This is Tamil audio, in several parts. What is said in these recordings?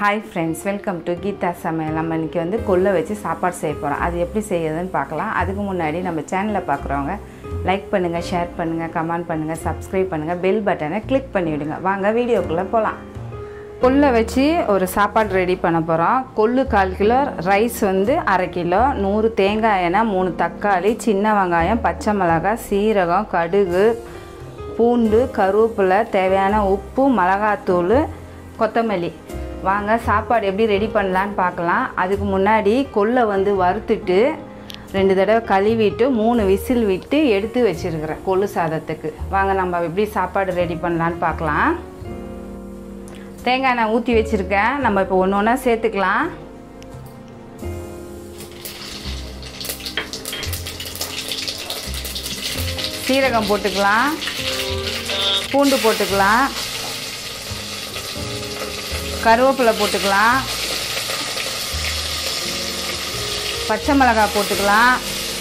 hi friends welcome to Geetha சமையல் நம்ம இன்றைக்கி வந்து கொல்லை வச்சு சாப்பாடு செய்ய போகிறோம் அது எப்படி செய்யுதுன்னு பார்க்கலாம் அதுக்கு முன்னாடி நம்ம சேனலை பார்க்குறவங்க லைக் பண்ணுங்கள் ஷேர் பண்ணுங்கள் கமெண்ட் பண்ணுங்கள் சப்ஸ்கிரைப் பண்ணுங்கள் பெல் பட்டனை கிளிக் பண்ணி விடுங்க வாங்க வீடியோக்குள்ளே போகலாம் கொல்லை வச்சு ஒரு சாப்பாடு ரெடி பண்ண போகிறோம் கொள்ளு கால் கிலோ ரைஸ் வந்து அரை கிலோ நூறு தேங்காய் எண்ணெய் மூணு தக்காளி சின்ன வெங்காயம் பச்சை மிளகாய் சீரகம் கடுகு பூண்டு கருவேப்பிலை தேவையான உப்பு மிளகாத்தூள் கொத்தமல்லி வாங்க சாப்பாடு எப்படி ரெடி பண்ணலான்னு பார்க்கலாம் அதுக்கு முன்னாடி கொல்லை வந்து வறுத்துட்டு ரெண்டு தடவை கழுவிட்டு மூணு விசில் விட்டு எடுத்து வச்சுருக்கிறேன் கொள்ளு சாதத்துக்கு வாங்க நம்ம எப்படி சாப்பாடு ரெடி பண்ணலான்னு பார்க்கலாம் தேங்காய் எண்ணெய் ஊற்றி வச்சுருக்கேன் நம்ம இப்போ ஒன்று ஒன்றா சேர்த்துக்கலாம் சீரகம் போட்டுக்கலாம் பூண்டு போட்டுக்கலாம் கருவேப்பிலை போட்டுக்கலாம் பச்சை மிளகாய் போட்டுக்கலாம்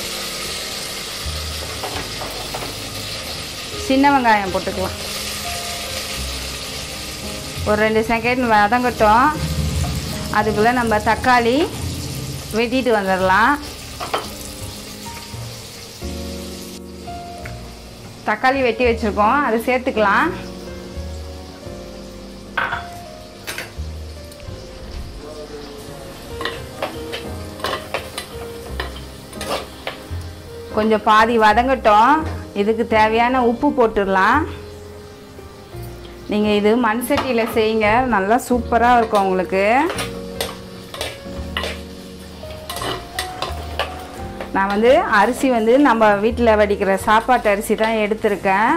சின்ன வெங்காயம் போட்டுக்கலாம் ஒரு ரெண்டு செகண்ட் வதங்கட்டும் அதுக்குள்ளே நம்ம தக்காளி வெட்டிட்டு வந்துடலாம் தக்காளி வெட்டி வச்சுருக்கோம் அதை சேர்த்துக்கலாம் கொஞ்சம் பாதி வதங்கட்டும் இதுக்கு தேவையான உப்பு போட்டுடலாம் நீங்கள் இது மண் சட்டியில் செய்யுங்க நல்லா சூப்பராக இருக்கும் உங்களுக்கு நான் வந்து அரிசி வந்து நம்ம வீட்டில் வடிக்கிற சாப்பாட்டு அரிசி தான் எடுத்திருக்கேன்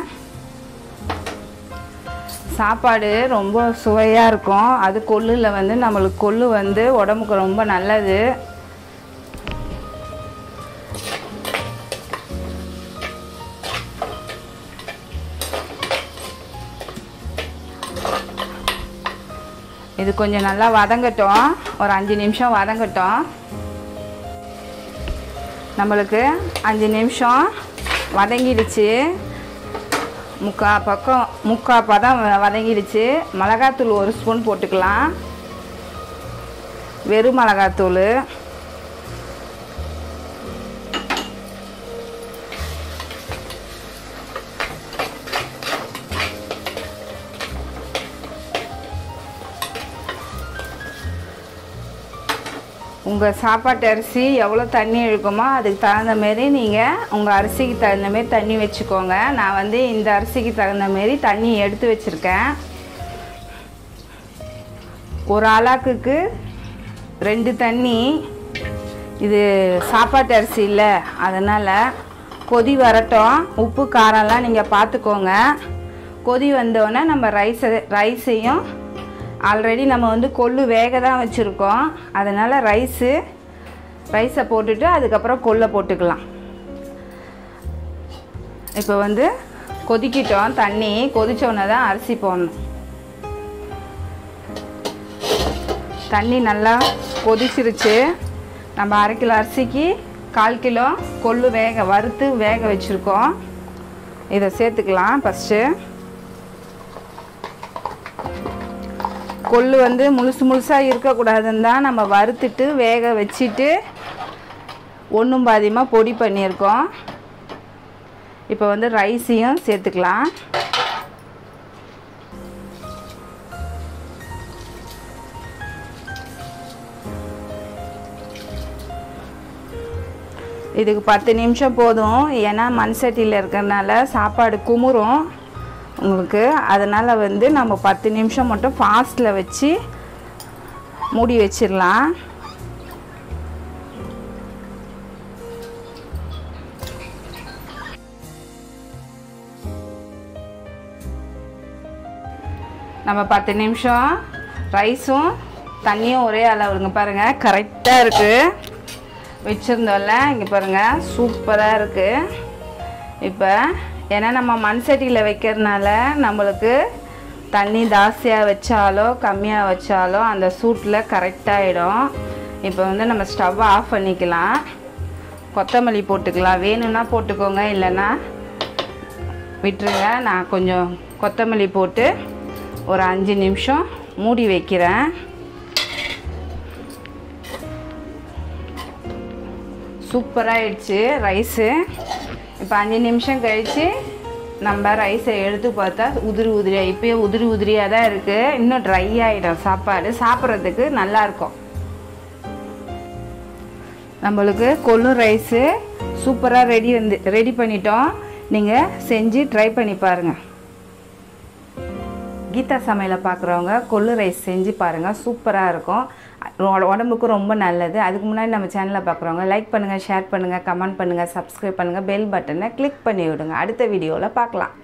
சாப்பாடு ரொம்ப சுவையாக இருக்கும் அது கொள்ளில் வந்து நம்மளுக்கு கொள்ளு வந்து உடம்புக்கு ரொம்ப நல்லது இது கொஞ்சம் நல்லா வதங்கட்டும் ஒரு அஞ்சு நிமிஷம் வதங்கட்டும் நம்மளுக்கு அஞ்சு நிமிஷம் வதங்கிடுச்சு முக்கா பக்கம் முக்கா பதம் வதங்கிடுச்சு மிளகாத்தூள் ஒரு ஸ்பூன் போட்டுக்கலாம் வெறும் மிளகாத்தூள் உங்கள் சாப்பாட்டு அரிசி எவ்வளோ தண்ணி இழுக்குமோ அதுக்கு தகுந்த மாரி நீங்கள் உங்கள் அரிசிக்கு தகுந்த மாரி தண்ணி வச்சுக்கோங்க நான் வந்து இந்த அரிசிக்கு தகுந்த மாரி தண்ணி எடுத்து வச்சுருக்கேன் ஒரு ஆளாக்குக்கு ரெண்டு தண்ணி இது சாப்பாட்டு அரிசி இல்லை அதனால் கொதி வரட்டும் உப்பு காரம்லாம் நீங்கள் பார்த்துக்கோங்க கொதி வந்தோடனே நம்ம ரைஸை ரைஸையும் ஆல்ரெடி நம்ம வந்து கொள்ளு வேக தான் வச்சுருக்கோம் அதனால் ரைஸு ரைஸை போட்டுட்டு அதுக்கப்புறம் கொல்லை போட்டுக்கலாம் இப்போ வந்து கொதிக்கிட்டோம் தண்ணி கொதிச்சோன்னே தான் அரிசி போடணும் தண்ணி நல்லா கொதிச்சிருச்சு நம்ம அரை கிலோ அரிசிக்கு கால் கிலோ கொள்ளு வேக வறுத்து வேக வச்சுருக்கோம் இதை சேர்த்துக்கலாம் ஃபஸ்ட்டு கொள்ளு வந்து முழுசு முழுசாக இருக்கக்கூடாதுன்னு தான் நம்ம வறுத்துட்டு வேக வச்சுட்டு ஒன்றும் பாதியமாக பொடி பண்ணியிருக்கோம் இப்போ வந்து ரைஸையும் சேர்த்துக்கலாம் இதுக்கு பத்து நிமிஷம் போதும் ஏன்னா மண் சட்டியில் இருக்கிறதுனால சாப்பாடு குமுறும் உங்களுக்கு அதனால் வந்து நம்ம பத்து நிமிஷம் மட்டும் ஃபாஸ்ட்டில் வச்சு மூடி வச்சிடலாம் நம்ம பத்து நிமிஷம் ரைஸும் தண்ணியும் ஒரே அளவுங்க பாருங்கள் கரெக்டாக இருக்குது வச்சுருந்தோம்ல இங்கே பாருங்கள் சூப்பராக இருக்குது இப்போ ஏன்னா நம்ம மண் சட்டியில் வைக்கிறதுனால நம்மளுக்கு தண்ணி ஜாஸ்தியாக வச்சாலோ கம்மியாக வச்சாலோ அந்த சூட்டில் கரெக்டாகிடும் இப்போ வந்து நம்ம ஸ்டவ்வை ஆஃப் பண்ணிக்கலாம் கொத்தமல்லி போட்டுக்கலாம் வேணும்னா போட்டுக்கோங்க இல்லைன்னா விட்டுருங்க நான் கொஞ்சம் கொத்தமல்லி போட்டு ஒரு அஞ்சு நிமிஷம் மூடி வைக்கிறேன் சூப்பராகிடுச்சு ரைஸு இப்போ அஞ்சு நிமிஷம் கழித்து நம்ம ரைஸை எடுத்து பார்த்தா உதிரி உதிரியாக இப்போயே உதிரி உதிரியாக தான் இருக்குது இன்னும் ட்ரை ஆகிடும் சாப்பாடு சாப்பிட்றதுக்கு நல்லாயிருக்கும் நம்மளுக்கு கொள்ளு ரைஸு சூப்பராக ரெடி வந்து ரெடி பண்ணிட்டோம் நீங்கள் செஞ்சு ட்ரை பண்ணி பாருங்கள் கீதா சமையலை பார்க்குறவங்க கொள்ளு ரைஸ் செஞ்சு பாருங்கள் சூப்பராக இருக்கும் உட- உடம்புக்கு ரொம்ப நல்லது அதுக்கு முன்னாடி நம்ம சேனலை பார்க்குறவங்க லைக் பண்ணுங்கள் ஷேர் பண்ணுங்கள் கமெண்ட் பண்ணுங்கள் சப்ஸ்கிரைப் பண்ணுங்கள் பெல் பட்டனை கிளிக் பண்ணி விடுங்க அடுத்த வீடியோவில் பார்க்கலாம்